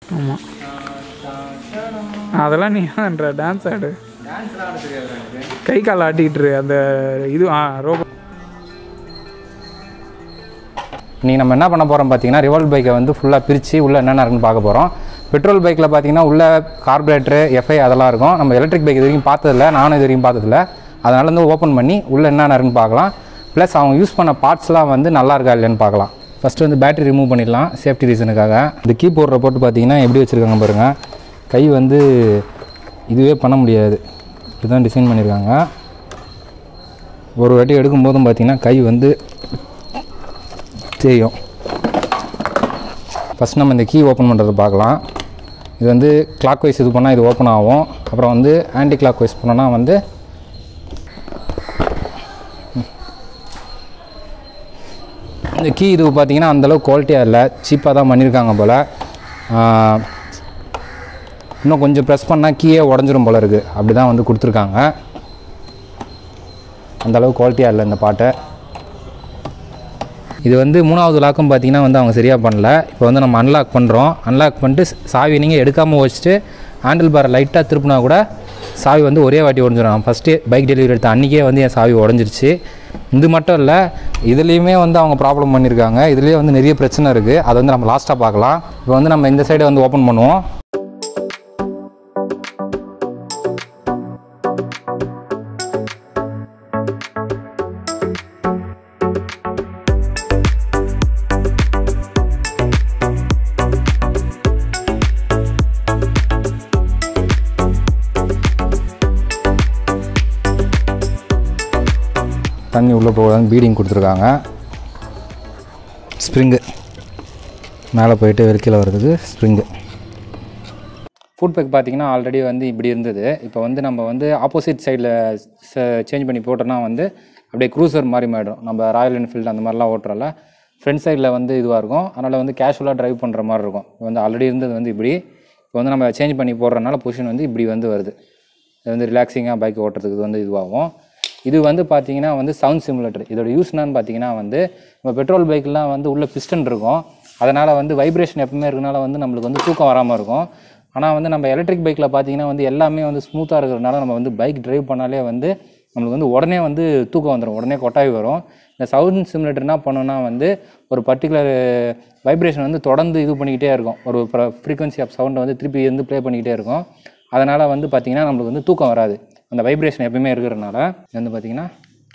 ஆமாம் அதெல்லாம் நீ ஏன்ற டான்ஸ் ஆடு டான்ஸ்லாம் ஆட தெரியாது எனக்கு கை கால் ஆட்டிக்கிட்டு இரு. அந்த இது ஆ ரோபோ இன்றைக்கி நம்ம என்ன பண்ண போகிறோம் பார்த்தீங்கன்னா ரிவால்வ் பைக்கை வந்து ஃபுல்லாக பிரித்து உள்ளே என்னென்ன இருக்குன்னு பார்க்க போகிறோம் பெட்ரோல் பைக்கில் பார்த்தீங்கன்னா உள்ள கார்பரேட்டரு எஃப்ஐ அதெல்லாம் இருக்கும் நம்ம எலக்ட்ரிக் பைக் இது வரைக்கும் பார்த்ததில்ல நானும் இது வரைக்கும் பார்த்ததில்ல அதனால வந்து ஓப்பன் பண்ணி உள்ளே என்னென்ன இருக்குன்னு பார்க்கலாம் ப்ளஸ் அவங்க யூஸ் பண்ண பார்ட்ஸ்லாம் வந்து நல்லா இருக்கா இல்லைன்னு பார்க்கலாம் ஃபஸ்ட்டு வந்து பேட்டரி ரிமூவ் பண்ணிடலாம் சேஃப்டி ரீசனுக்காக இந்த கீ போடுற போட்டு பார்த்தீங்கன்னா எப்படி வச்சுருக்காங்க பாருங்கள் கை வந்து இதுவே பண்ண முடியாது இப்படி தான் டிசைன் பண்ணியிருக்காங்க ஒரு வாட்டி எடுக்கும்போதும் பார்த்தீங்கன்னா கை வந்து தெரியும் ஃபஸ்ட் நம்ம இந்த கீ ஓப்பன் பண்ணுறது பார்க்கலாம் இது வந்து கிளாக் வைஸ் இது பண்ணால் இது ஓப்பன் ஆகும் அப்புறம் வந்து ஆன்டி கிளாக் வைஸ் பண்ணோன்னா வந்து இந்த கீ இது பார்த்தீங்கன்னா அந்தளவுக்கு குவாலிட்டியாக இல்லை சீப்பாக தான் பண்ணியிருக்காங்க போல் இன்னும் கொஞ்சம் ப்ரெஸ் பண்ணால் கீயே உடஞ்சிரும் போல இருக்குது அப்படி தான் வந்து கொடுத்துருக்காங்க அந்தளவுக்கு குவாலிட்டியாக இல்லை இந்த பாட்டை இது வந்து மூணாவது லாக்கும் பார்த்தீங்கன்னா வந்து அவங்க சரியாக பண்ணல இப்போ வந்து நம்ம அன்லாக் பண்ணுறோம் அன்லாக் பண்ணிட்டு சாவி நீங்கள் எடுக்காமல் வச்சுட்டு ஹேண்டில் பாரை லைட்டாக திருப்பினா கூட சாவி வந்து ஒரே வாட்டி உடஞ்சிடும் ஃபஸ்ட்டு பைக் டெலிவரி எடுத்த அன்றைக்கே வந்து என் சாவி உடஞ்சிருச்சு இது மட்டும் இல்லை இதுலேயுமே வந்து அவங்க ப்ராப்ளம் பண்ணியிருக்காங்க இதுலேயே வந்து நிறைய பிரச்சனை இருக்குது அதை வந்து நம்ம லாஸ்ட்டாக பார்க்கலாம் இப்போ வந்து நம்ம இந்த சைடை வந்து ஓப்பன் பண்ணுவோம் தண்ணி உள்ளே போகாது பீடிங் கொடுத்துருக்காங்க ஸ்ப்ரிங்கு மேலே போயிட்டு வெளிக்கில் வர்றதுக்கு ஸ்ப்ரிங்கு ஃபுட் பேக் பார்த்தீங்கன்னா ஆல்ரெடி வந்து இப்படி இருந்தது இப்போ வந்து நம்ம வந்து ஆப்போசிட் சைடில் சேஞ்ச் பண்ணி போட்டோன்னா வந்து அப்படியே க்ரூசர் மாதிரி மாறிடும் நம்ம ராயல் என்ஃபீல்டு அந்த மாதிரிலாம் ஓட்டுறோம்ல ஃப்ரண்ட் சைடில் வந்து இதுவாக இருக்கும் அதனால் வந்து கேஷுவலாக ட்ரைவ் பண்ணுற மாதிரி இருக்கும் இப்போ வந்து ஆல்ரெடி இருந்தது வந்து இப்படி இப்போ வந்து நம்ம சேஞ்ச் பண்ணி போடுறதுனால பொசிஷன் வந்து இப்படி வந்து வருது இது வந்து ரிலாக்ஸிங்காக பைக் ஓட்டுறதுக்கு இது வந்து இதுவாகும் இது வந்து பார்த்தீங்கன்னா வந்து சவுண்ட் சிமுலேட்டர் இதோட யூஸ் என்னன்னு பார்த்தீங்கன்னா வந்து நம்ம பெட்ரோல் பைக்லாம் வந்து உள்ள பிஸ்டன் இருக்கும் அதனால் வந்து வைப்ரேஷன் எப்பவுமே இருக்கனால வந்து நம்மளுக்கு வந்து தூக்கம் வராமல் இருக்கும் ஆனால் வந்து நம்ம எலக்ட்ரிக் பைக்கில் பார்த்தீங்கன்னா வந்து எல்லாமே வந்து ஸ்மூத்தாக இருக்கிறதுனால நம்ம வந்து பைக் டிரைவ் பண்ணாலே வந்து நம்மளுக்கு வந்து உடனே வந்து தூக்கம் வந்துடும் உடனே கொட்டாவி வரும் இந்த சவுண்ட் சிமுலேட்டர் என்ன பண்ணோன்னா வந்து ஒரு பர்டிகுலர் வைப்ரேஷன் வந்து தொடர்ந்து இது பண்ணிக்கிட்டே இருக்கும் ஒரு ஃப்ரீக்வன்சி ஆஃப் சவுண்டை வந்து திருப்பி வந்து ப்ளே பண்ணிக்கிட்டே இருக்கும் அதனால் வந்து பார்த்திங்கன்னா நம்மளுக்கு வந்து தூக்கம் வராது அந்த வைப்ரேஷன் எப்பயுமே இருக்கிறதுனால இது வந்து பார்த்திங்கன்னா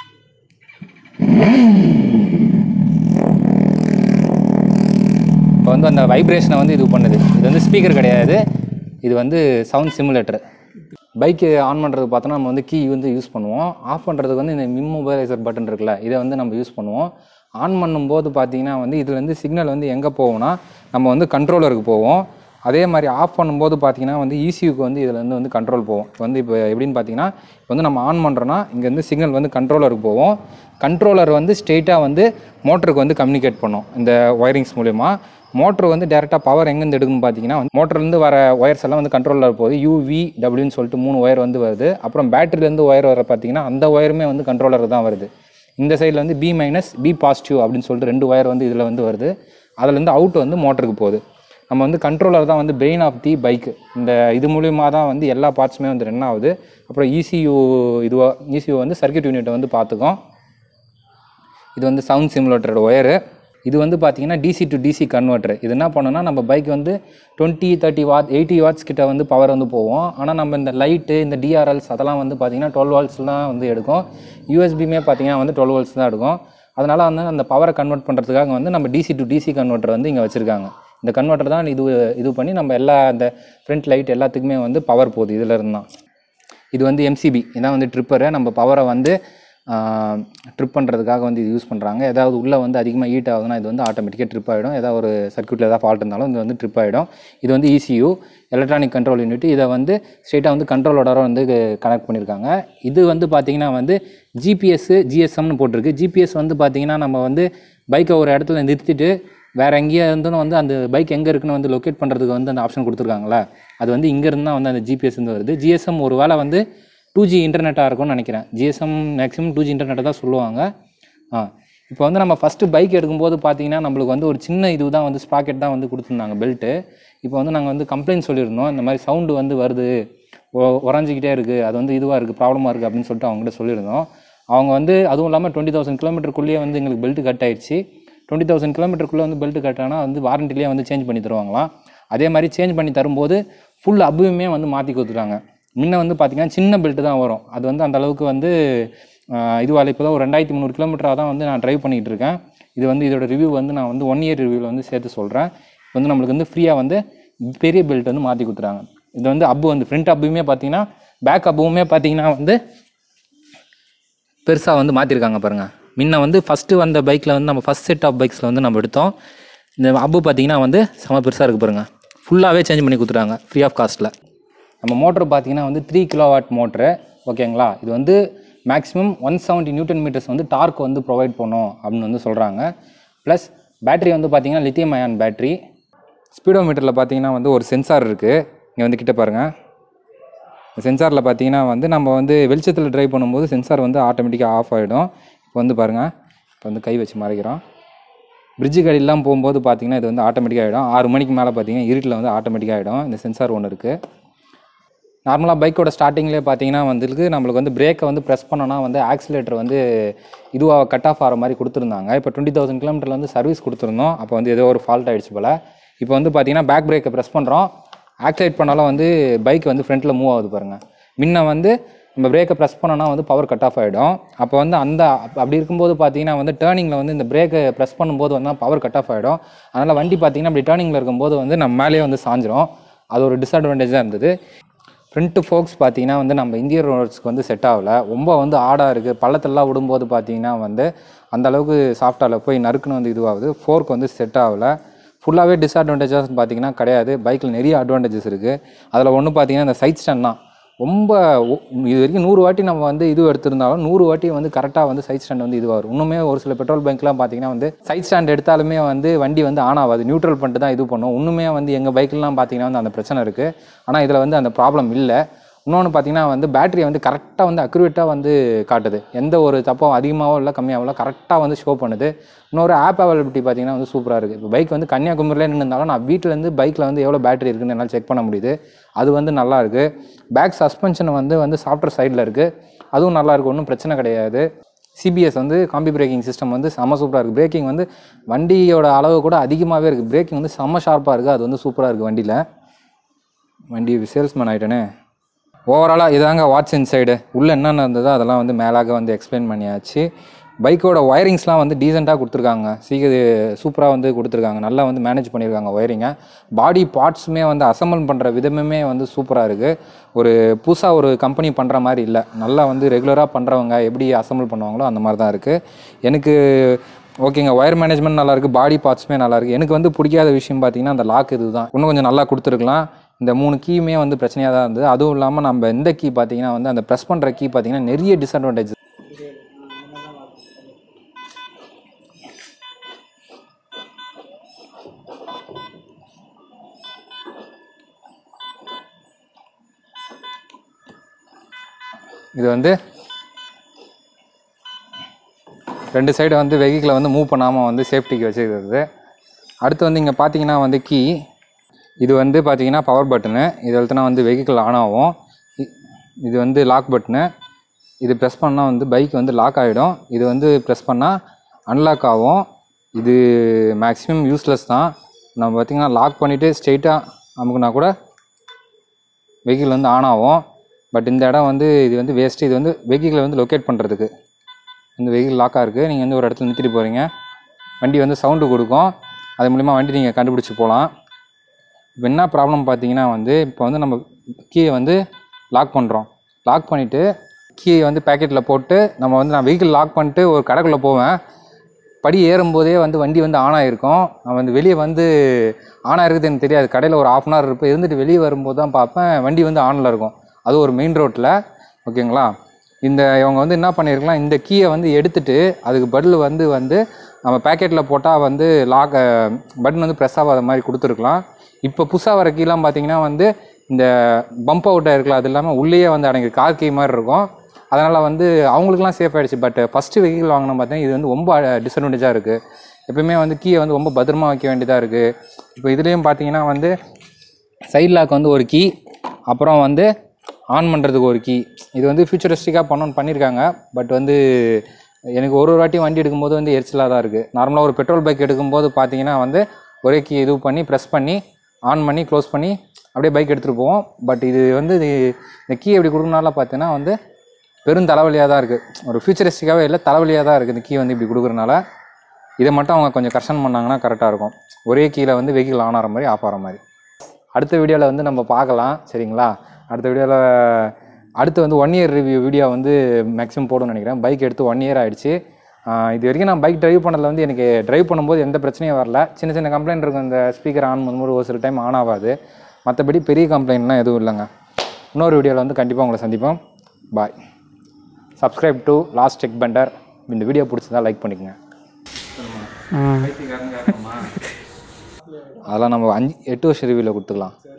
இப்போ வந்து அந்த வைப்ரேஷனை வந்து இது பண்ணுது இது வந்து ஸ்பீக்கர் கிடையாது இது வந்து சவுண்ட் சிமுலேட்டர் பைக்கு ஆன் பண்ணுறதுக்கு பார்த்தோன்னா நம்ம வந்து கீ வந்து யூஸ் பண்ணுவோம் ஆஃப் பண்ணுறதுக்கு வந்து இந்த மிம் மொபைலைசர் பட்டன் இருக்குல்ல இதை வந்து நம்ம யூஸ் பண்ணுவோம் ஆன் பண்ணும்போது பார்த்தீங்கன்னா வந்து இதில் வந்து சிக்னல் வந்து எங்கே போகும்னா நம்ம வந்து கண்ட்ரோலருக்கு போவோம் அதே மாதிரி ஆஃப் பண்ணும்போது பார்த்தீங்கன்னா வந்து இசியூக்கு வந்து இதில் வந்து வந்து கண்ட்ரோல் போகும் இப்போ வந்து இப்போ எப்படின்னு பார்த்தீங்கன்னா இப்போ வந்து நம்ம ஆன் பண்ணுறோன்னா இங்கேருந்து சிக்னல் வந்து கண்ட்ரோலருக்கு போவோம் கண்ட்ரோலர் வந்து ஸ்ட்ரெயிட்டாக வந்து மோட்டருக்கு வந்து கம்யூனிகேட் பண்ணும் இந்த ஒயரிங்ஸ் மூலயமா மோட்ரு வந்து டேரெக்டாக பவர் எங்கேருந்து எடுக்குன்னு பார்த்தீங்கன்னா மோட்டர்லேருந்து வர ஒயர்ஸ் எல்லாம் வந்து கண்ட்ரோலில் போகுது யூவி டபிள்யூன்னு சொல்லிட்டு மூணு ஒயர் வந்து வருது அப்புறம் பேட்டரியிலேருந்து ஒயர் வர பார்த்தீங்கன்னா அந்த ஒயருமே வந்து கண்ட்ரோலர் தான் வருது இந்த சைடில் வந்து பி மைனஸ் பி பாசிட்டிவ் அப்படின்னு சொல்லிட்டு ரெண்டு ஒயர் வந்து இதில் வந்து வருது அதுலேருந்து அவுட் வந்து மோட்டருக்கு போகுது நம்ம வந்து கண்ட்ரோலர் தான் வந்து பிரெயின் ஆஃப் தி பைக்கு இந்த இது மூலியமா தான் வந்து எல்லா பார்ட்ஸுமே வந்து ரன் ஆகுது அப்புறம் இசியூ இதுவாக இசியூ வந்து சர்க்யூட் யூனிட்டை வந்து பார்த்துக்கும் இது வந்து சவுண்ட் சிமுலேட்டரோட ஒயரு இது வந்து பார்த்தீங்கன்னா டிசி டு டிசி கன்வெர்ட்டர் இது என்ன பண்ணுன்னா நம்ம பைக் வந்து twenty thirty watt eighty watts கிட்ட வந்து பவர் வந்து போவோம் ஆனால் நம்ம இந்த லைட்டு இந்த டிஆர்எல்ஸ் அதெல்லாம் வந்து பார்த்தீங்கன்னா டுவெல் வால்ஸ்லாம் வந்து எடுக்கும் யூஎஸ்பியுமே பார்த்தீங்கன்னா வந்து டுவெல் வால்ஸ் தான் எடுக்கும் அதனால் வந்து அந்த பவரை கன்வெர்ட் பண்ணுறதுக்காக வந்து நம்ம டிசி டு டிசி கன்வெர்ட்டர் வந்து இங்கே வச்சுருக்காங்க இந்த கன்வெர்ட்டர் தான் இது இது பண்ணி நம்ம எல்லா அந்த ஃப்ரண்ட் லைட் எல்லாத்துக்குமே வந்து பவர் போகுது இதில் இருந்து தான் இது வந்து எம்சிபி இதான் வந்து ட்ரிப்பரு நம்ம பவரை வந்து ட்ரிப் பண்ணுறதுக்காக வந்து இது யூஸ் பண்ணுறாங்க ஏதாவது உள்ளே வந்து அதிகமாக ஹீட் ஆகுதுன்னா இது வந்து ஆட்டோமேட்டிக்காக ட்ரிப் ஆகிடும் ஏதாவது ஒரு சர்க்யூட்டில் ஏதாவது ஃபால்ட் இருந்தாலும் இது வந்து ட்ரிப் ஆகிடும் இது வந்து இசியூ எலக்ட்ரானிக் கண்ட்ரோல் யூனிட் இதை வந்து ஸ்ட்ரெயிட்டாக வந்து கண்ட்ரோலோட வந்து கனெக்ட் பண்ணியிருக்காங்க இது வந்து பார்த்திங்கன்னா வந்து ஜிபிஎஸ் ஜிஎஸ்எம்னு போட்டிருக்கு ஜிபிஎஸ் வந்து பார்த்திங்கன்னா நம்ம வந்து பைக்கை ஒரு இடத்துல நிறுத்திட்டு வேறு எங்கேயா இருந்தும் வந்து அந்த பைக் எங்கே இருக்குன்னு வந்து லொக்கேட் பண்ணுறதுக்கு வந்து அந்த ஆப்ஷன் கொடுத்துருக்காங்களே அது வந்து இங்கேருந்து தான் வந்து அந்த ஜிபிஎஸ் வந்து வருது ஜிஎஸ்எம் ஒரு வேளை வந்து டூ ஜி இன்டர்நெட்டாக இருக்கும்னு நினைக்கிறேன் ஜிஎஸ்எம் மேக்ஸிமம் டூ ஜி இன்டர்நெட்டை தான் சொல்லுவாங்க ஆ இப்போ வந்து நம்ம ஃபஸ்ட்டு பைக் எடுக்கும்போது பார்த்தீங்கன்னா நம்மளுக்கு வந்து ஒரு சின்ன இது தான் வந்து ஸ்ப்ராக்கெட் தான் வந்து கொடுத்துருந்தாங்க பெல்ட்டு இப்போ வந்து நாங்கள் வந்து கம்ப்ளைண்ட் சொல்லியிருந்தோம் இந்த மாதிரி சவுண்டு வந்து வருது உ- உறைஞ்சிக்கிட்டே இருக்குது அது வந்து இதுவாக இருக்குது ப்ராப்ளமாக இருக்குது அப்படின்னு சொல்லிட்டு அவங்ககிட்ட சொல்லியிருந்தோம் அவங்க வந்து அதுவும் இல்லாமல் டுவெண்ட்டி தௌசண்ட் கிலோமீட்டருக்குள்ளேயே வந்து எங்களுக்கு பெல்ட் கட் ஆயிடுச்சு டுவெண்ட்டி தௌசண்ட் கிலோமீட்டருக்குள்ளே வந்து பெல்ட் கட் ஆனால் வந்து வாரண்டிலேயே வந்து சேஞ்ச் பண்ணி தருவாங்களாம் அதே மாதிரி சேஞ்ச் பண்ணி தரும்போது ஃபுல் அபுவுமே வந்து மாற்றி கொடுத்துட்டாங்க முன்ன வந்து பார்த்தீங்கன்னா சின்ன பெல்ட் தான் வரும் அது வந்து அந்த அளவுக்கு வந்து இதுவால் இப்போ தான் ஒரு ரெண்டாயிரத்தி முந்நூறு கிலோமீட்டராக தான் வந்து நான் ட்ரைவ் பண்ணிகிட்டு இருக்கேன் இது வந்து இதோட ரிவ்யூ வந்து நான் வந்து ஒன் இயர் ரிவ்யூவில் வந்து சேர்த்து சொல்கிறேன் வந்து நம்மளுக்கு வந்து ஃப்ரீயாக வந்து பெரிய பெல்ட் வந்து மாற்றி கொடுத்துறாங்க இது வந்து அப்பு வந்து ஃப்ரண்ட் அப்புமே பார்த்தீங்கன்னா பேக் அப்புவுமே பார்த்தீங்கன்னா வந்து பெருசாக வந்து மாற்றிருக்காங்க பாருங்கள் முன்ன வந்து ஃபஸ்ட்டு வந்த பைக்கில் வந்து நம்ம ஃபஸ்ட் செட் ஆஃப் பைக்ஸில் வந்து நம்ம எடுத்தோம் இந்த அப்பு பார்த்தீங்கன்னா வந்து செம பெருசாக இருக்குது பாருங்கள் ஃபுல்லாகவே சேஞ்ச் பண்ணி கொடுத்துட்டாங்க ஃப்ரீ ஆஃப் காஸ்ட்டில் நம்ம மோட்ரு பார்த்தீங்கன்னா வந்து த்ரீ கிலோ வாட் மோட்ரு ஓகேங்களா இது வந்து maximum one seventy newton meters வந்து டார்க் வந்து ப்ரொவைட் பண்ணும் அப்படின்னு வந்து சொல்கிறாங்க ப்ளஸ் பேட்டரி வந்து பார்த்தீங்கன்னா லித்தியம் அயான் பேட்டரி ஸ்பீடோ மீட்டரில் பார்த்தீங்கன்னா வந்து ஒரு சென்சார் இருக்குது இங்கே வந்து கிட்ட பாருங்கள் சென்சாரில் பார்த்தீங்கன்னா வந்து நம்ம வந்து வெளிச்சத்தில் ட்ரைவ் பண்ணும்போது சென்சார் வந்து ஆட்டோமேட்டிக்காக ஆஃப் ஆகிடும் இப்போ வந்து பாருங்கள் இப்போ வந்து கை வச்சு மறைக்கிறோம் பிரிட்ஜு கடியெல்லாம் போகும்போது பார்த்தீங்கன்னா இது வந்து ஆட்டோமேட்டிக்காக ஆகிடும் ஆறு மணிக்கு மேலே பார்த்தீங்கன்னா இருட்டில் வந்து ஆட்டோமேட்டிக்காக ஆகிடும் இந்த சென்சார் ஒன்று இருக்குது நார்மலாக பைக்கோட ஸ்டார்டிங்லேயே பார்த்தீங்கன்னா வந்துருக்கு நம்மளுக்கு வந்து பிரேக்கை வந்து ப்ரெஸ் பண்ணோன்னா வந்து ஆக்சிலேட்டர் வந்து இதுவாக கட் ஆஃப் ஆகிற மாதிரி கொடுத்துருந்தாங்க இப்போ டுவெண்ட்டி தௌசண்ட் கிலோமீட்டரில் வந்து சர்வீஸ் கொடுத்துருந்தோம் அப்போ வந்து ஏதோ ஒரு ஃபால்ட் ஆயிடுச்சு போல் இப்போ வந்து பார்த்தீங்கன்னா பேக் பிரேக்கை ப்ரெஸ் பண்ணுறோம் ஆக்சிலேட் பண்ணாலும் வந்து பைக் வந்து ஃப்ரண்ட்டில் மூவ் ஆகுது பாருங்கள் முன்ன வந்து நம்ம பிரேக்கை ப்ரெஸ் பண்ணோன்னா வந்து பவர் கட் ஆஃப் ஆகிடும் அப்போ வந்து அந்த அப்ப- அப்படி இருக்கும்போது பார்த்தீங்கன்னா வந்து டேர்னிங்கில் வந்து இந்த பிரேக்கை ப்ரெஸ் பண்ணும்போது வந்து பவர் கட் ஆஃப் ஆகிடும் அதனால் வண்டி பார்த்தீங்கன்னா அப்படி டேர்னிங்கில் இருக்கும்போது வந்து நம்ம மேலேயே வந்து சாஞ்சிரும் அது ஒரு டிஸ்அட்வான்டேஜாக இருந்தது ஃப்ரண்ட்டு ஃபோக்ஸ் பார்த்தீங்கன்னா வந்து நம்ம இந்தியன் ரோட்ஸ்க்கு வந்து செட் ஆகல ரொம்ப வந்து ஆடாக இருக்குது பள்ளத்தெல்லாம் விடும்போது பார்த்தீங்கன்னா வந்து அந்த அளவுக்கு சாஃப்டாவில் போய் நறுக்குன்னு வந்து இதுவாகுது ஃபோர்க் வந்து செட் ஆகலை ஃபுல்லாகவே டிஸ்அட்வான்டேஜஸ் பார்த்தீங்கன்னா கிடையாது பைக்கில் நிறைய அட்வான்டேஜஸ் இருக்குது அதில் ஒன்று பார்த்தீங்கன்னா இந்த சைட் ஸ்டாண்ட் தான் ரொம்ப ஒ- இது வரைக்கும் நூறு வாட்டி நம்ம வந்து இது எடுத்திருந்தாலும் நூறு வாட்டி வந்து கரெக்டாக வந்து சைட் ஸ்டாண்ட் வந்து இதுவாக வரும் இன்னுமே ஒரு சில பெட்ரோல் பைக்லாம் பார்த்தீங்கன்னா வந்து சைட் ஸ்டாண்ட் எடுத்தாலுமே வந்து வண்டி வந்து ஆன் ஆகாது நியூட்ரல் பண்ணிட்டு தான் இது பண்ணும் இன்னுமே வந்து எங்கள் பைக்லாம் பார்த்தீங்கன்னா வந்து அந்த பிரச்சனை இருக்குது ஆனால் இதில் வந்து அந்த ப்ராப்ளம் இல்லை இன்னொன்று பார்த்தீங்கன்னா வந்து பேட்டரியை வந்து கரெக்டாக வந்து அக்யூரேட்டாக வந்து காட்டுது எந்த ஒரு தப்பும் அதிகமாகவோ இல்லை கம்மியாகவோ இல்லை கரெக்டாக வந்து ஷோ பண்ணுது இன்னொரு ஆப் அவைலபிலிட்டி பார்த்தீங்கன்னா வந்து சூப்பராக இருக்குது இப்போ பைக் வந்து கன்னியாகுமரியில் நின்றுந்தாலும் நான் வீட்டிலேருந்து பைக்கில் வந்து எவ்வளோ பேட்டரி இருக்குன்னு என்னால் செக் பண்ண முடியுது அது வந்து நல்லா இருக்கு பேக் சஸ்பென்ஷன் வந்து வந்து சாஃப்ட்வேர் சைடில் இருக்குது அதுவும் நல்லா இருக்கு ஒன்றும் பிரச்சனை கிடையாது சிபிஎஸ் வந்து காம்பி பிரேக்கிங் சிஸ்டம் வந்து செம்ம சூப்பராக இருக்குது பிரேக்கிங் வந்து வண்டியோட அளவு கூட அதிகமாகவே இருக்குது பிரேக்கிங் வந்து செம்ம ஷார்ப்பாக இருக்குது அது வந்து சூப்பராக இருக்குது வண்டியில் வண்டி சேல்ஸ்மேன் ஆகிட்டேனே ஓவராலாக இதாங்க வாட்ச் இன்சைடு உள்ளே என்னென்ன இருந்ததோ அதெல்லாம் வந்து மேலாக வந்து எக்ஸ்பிளைன் பண்ணியாச்சு பைக்கோட ஒயரிங்ஸ்லாம் வந்து டீசெண்டாக கொடுத்துருக்காங்க சீக்கிரம் சூப்பராக வந்து கொடுத்துருக்காங்க நல்லா வந்து மேனேஜ் பண்ணியிருக்காங்க ஒயரிங்கை பாடி பார்ட்ஸுமே வந்து அசம்பிள் பண்ணுற விதமுமே வந்து சூப்பராக இருக்குது ஒரு புதுசாக ஒரு கம்பெனி பண்ணுற மாதிரி இல்லை நல்லா வந்து ரெகுலராக பண்ணுறவங்க எப்படி அசம்பிள் பண்ணுவாங்களோ அந்த மாதிரி தான் இருக்குது எனக்கு ஓகேங்க ஒயர் மேனேஜ்மெண்ட் நல்லா இருக்கு பாடி பார்ட்ஸுமே நல்லா இருக்கு எனக்கு வந்து பிடிக்காத விஷயம் பார்த்தீங்கன்னா அந்த லாக் இதுதான் இன்னும் கொஞ்சம் நல்லா கொடுத்துருக்கலாம் இந்த மூணு கீயுமே வந்து பிரச்சனையாக தான் இருந்தது அதுவும் இல்லாமல் நம்ம இந்த கீ பார்த்தீங்கன்னா வந்து அந்த ப்ரெஸ் பண்ணுற கீ பார்த்தீங்கன்னா நிறைய டிஸ்அட்வான்டேஜ் இது வந்து ரெண்டு சைடு வந்து வெஹிக்கிளை வந்து மூவ் பண்ணாமல் வந்து சேஃப்டிக்கு வச்சுக்கிறது அடுத்து வந்து இங்கே பார்த்தீங்கன்னா வந்து கீ இது வந்து பார்த்தீங்கன்னா பவர் பட்டனு இது எழுத்துனா வந்து வெஹிக்கிள் ஆன் ஆகும் இ- இது வந்து லாக் பட்டனு இது ப்ரெஸ் பண்ணால் வந்து பைக் வந்து லாக் ஆகிடும் இது வந்து ப்ரெஸ் பண்ணால் அன்லாக் ஆகும் இது மேக்ஸிமம் யூஸ்லெஸ் தான் நம்ம பார்த்திங்கன்னா லாக் பண்ணிவிட்டு ஸ்ட்ரெயிட்டாக அமுக்குனா கூட வெஹிக்கிள் வந்து ஆன் ஆகும் பட் இந்த இடம் வந்து இது வந்து வேஸ்ட்டு இது வந்து வெஹிக்கிளை வந்து லொக்கேட் பண்ணுறதுக்கு இந்த வெஹிக்கிள் லாக்காக இருக்குது நீங்கள் வந்து ஒரு இடத்துல நிறுத்திட்டு போகிறீங்க வண்டி வந்து சவுண்டு கொடுக்கும் அது மூலிமா வண்டி நீங்கள் கண்டுபிடிச்சி போகலாம் இப்போ என்ன ப்ராப்ளம் பார்த்தீங்கன்னா வந்து இப்போ வந்து நம்ம கீயை வந்து லாக் பண்ணுறோம் லாக் பண்ணிவிட்டு கீயை வந்து பேக்கெட்டில் போட்டு நம்ம வந்து நான் வெஹிக்கிள் லாக் பண்ணிட்டு ஒரு கடைக்குள்ளே போவேன் படி ஏறும்போதே வந்து வண்டி வந்து ஆன் ஆகிருக்கும் நான் வந்து வெளியே வந்து ஆன் ஆகிருக்குது எனக்கு தெரியாது கடையில் ஒரு ஆஃப் அன் ஹவர் இருப்பேன் இருந்துட்டு வெளியே வரும்போது தான் பார்ப்பேன் வண்டி வந்து ஆனில் இருக்கும் அது ஒரு மெயின் ரோட்டில் ஓகேங்களா இந்த இவங்க வந்து என்ன பண்ணியிருக்கலாம் இந்த கீயை வந்து எடுத்துட்டு அதுக்கு பதில் வந்து வந்து நம்ம பேக்கெட்டில் போட்டால் வந்து லாக் பட்டன் வந்து ப்ரெஸ் ஆகாத மாதிரி கொடுத்துருக்கலாம் இப்போ புதுசாக வர கீலாம் பார்த்தீங்கன்னா வந்து இந்த பம்ப் அவுட் இருக்கலாம் அது இல்லாமல் உள்ளேயே வந்து அடங்கி கார் கீ மாதிரி இருக்கும் அதனால் வந்து அவங்களுக்குலாம் சேஃப் ஆகிடுச்சு பட் ஃபஸ்ட்டு வெஹிக்கிள் வாங்கினோம் பார்த்தீங்கன்னா இது வந்து ரொம்ப டிஸ்அட்வான்டேஜாக இருக்குது எப்பயுமே வந்து கீயை வந்து ரொம்ப பத்திரமா வைக்க வேண்டியதாக இருக்குது இப்போ இதுலேயும் பார்த்தீங்கன்னா வந்து சைட் லாக் வந்து ஒரு கீ அப்புறம் வந்து ஆன் பண்ணுறதுக்கு ஒரு கீ இது வந்து ஃபியூச்சரிஸ்டிக்காக பண்ணணும்னு பண்ணியிருக்காங்க பட் வந்து எனக்கு ஒரு ஒரு வாட்டி வண்டி எடுக்கும்போது வந்து எரிச்சலாக தான் இருக்குது நார்மலாக ஒரு பெட்ரோல் பைக் எடுக்கும்போது பார்த்தீங்கன்னா வந்து ஒரே கீ இது பண்ணி ப்ரெஸ் பண்ணி ஆன் பண்ணி க்ளோஸ் பண்ணி அப்படியே பைக் எடுத்துகிட்டு போவோம் பட் இது வந்து இது இந்த கீ எப்படி கொடுக்கறனால பார்த்தீங்கன்னா வந்து பெரும் தலைவலியாக தான் இருக்குது ஒரு ஃபியூச்சரிஸ்டிக்காகவே இல்லை தலைவலியாக தான் இருக்குது இந்த கீ வந்து இப்படி கொடுக்குறனால இதை மட்டும் அவங்க கொஞ்சம் கரெக்ஷன் பண்ணாங்கன்னா கரெக்டாக இருக்கும் ஒரே கீழே வந்து வெஹிக்கிள் ஆன் ஆகிற மாதிரி ஆஃப் ஆகிற மாதிரி அடுத்த வீடியோவில் வந்து நம்ம பார்க்கலாம் சரிங்களா அடுத்த வீடியோவில் அடுத்து வந்து ஒன் இயர் ரிவ்யூ வீடியோ வந்து மேக்ஸிமம் போடும்னு நினைக்கிறேன் பைக் எடுத்து ஒன் இயர் ஆயிடுச்சு ஆஹ் இது வரைக்கும் நான் பைக் டிரைவ் பண்ணதில் வந்து எனக்கு டிரைவ் பண்ணும்போது எந்த பிரச்சனையும் வரல சின்ன சின்ன கம்ப்ளைண்ட் இருக்கும் இந்த ஸ்பீக்கர் ஆன் பண்ணும்போது ஒரு சில டைம் ஆன் ஆகாது மற்றபடி பெரிய கம்ப்ளைண்ட்லாம் எதுவும் இல்லைங்க இன்னொரு வீடியோவில் வந்து கண்டிப்பாக உங்களை சந்திப்போம் bye subscribe to last tech பண்டர் இந்த வீடியோ பிடிச்சதா லைக் பண்ணிக்கங்க ஆ அதெல்லாம் நம்ம அஞ்சு எட்டு வருஷம் ரிவியூவில் கொடுத்துக்கலாம்